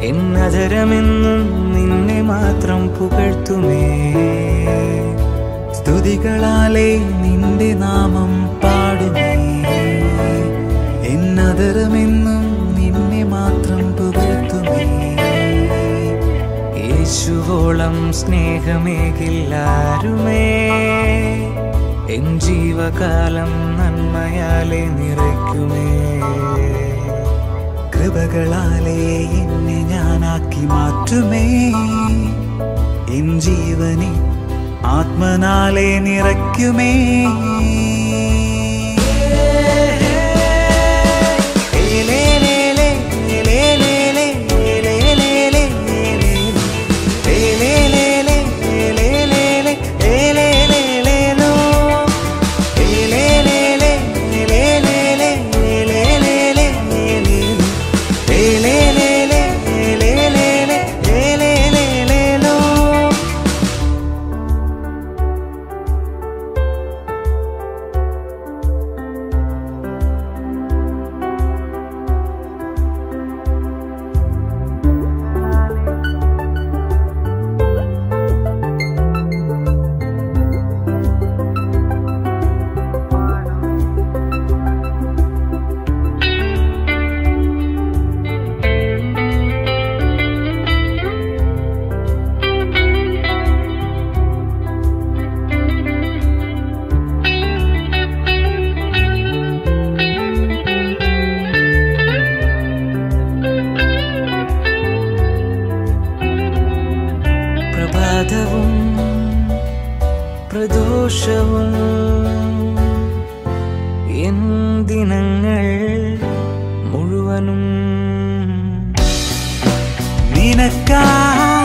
എന്നതരമെന്നും നിന്നെ മാത്രം പുകഴ്ത്തുമേ സ്തുതികളാലേ നിന്റെ നാമം പാടുമേ എന്നതരമെന്നും നിന്നെ മാത്രം പുകഴ്ത്തുമേ യേശുവോളം സ്നേഹമേകില്ലാരുമേ എൻ ജീവകാലം നന്മയാലെ നിറയ്ക്കുമേ കൃപകളാലേ എന്നെ ഞാനാക്കി മാറ്റുമേ എൻ ജീവനെ ആത്മനാലെ നിറയ്ക്കുമേ ഏലേലേലേ, ഏലേലേലേ, ഏലേലേലേ, ഏലേലേലേ, ഏലേലേലേ, ഏലേലേലേലോ. ഏലേലേലേ, ഏലേലേലേ, ഏലേലേലേ, ഏലേലേ. ഏലേലേലേ, ഏലേലേലേ, ഏലേലേലേലോ. പ്രഭാതവും പ്രദോഷവും എൻ ദിനങ്ങൾ മുഴുവനും നിനക്കാ